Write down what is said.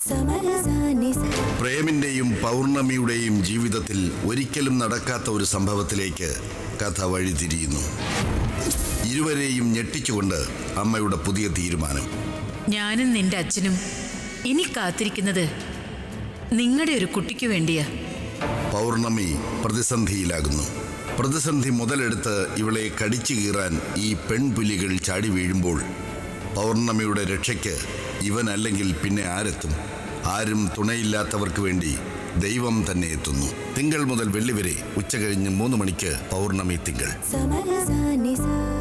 പ്രേമിന്റെയും പൗർണമിയുടെയും ജീവിതത്തിൽ ഒരിക്കലും നടക്കാത്ത ഒരു സംഭവത്തിലേക്ക് കഥ വഴിതിരിയുന്നു ഇരുവരെയും ഞെട്ടിച്ചുകൊണ്ട് അമ്മയുടെ പുതിയ തീരുമാനം ഞാനും നിന്റെ അച്ഛനും ഇനി കാത്തിരിക്കുന്നത് നിങ്ങളുടെ ഒരു കുട്ടിക്ക് വേണ്ടിയാ പൗർണമി പ്രതിസന്ധിയിലാകുന്നു പ്രതിസന്ധി മുതലെടുത്ത് ഇവളെ കടിച്ചു കീറാൻ ഈ പെൺപുലികൾ ചാടി വീഴുമ്പോൾ പൗർണമിയുടെ രക്ഷയ്ക്ക് ഇവനല്ലെങ്കിൽ പിന്നെ ആരെത്തും ആരും തുണയില്ലാത്തവർക്ക് വേണ്ടി ദൈവം തന്നെ എത്തുന്നു തിങ്കൾ മുതൽ വെള്ളി വരെ ഉച്ച കഴിഞ്ഞ് മൂന്ന് മണിക്ക് പൗർണമി തിങ്കൾ സമരസാനിസ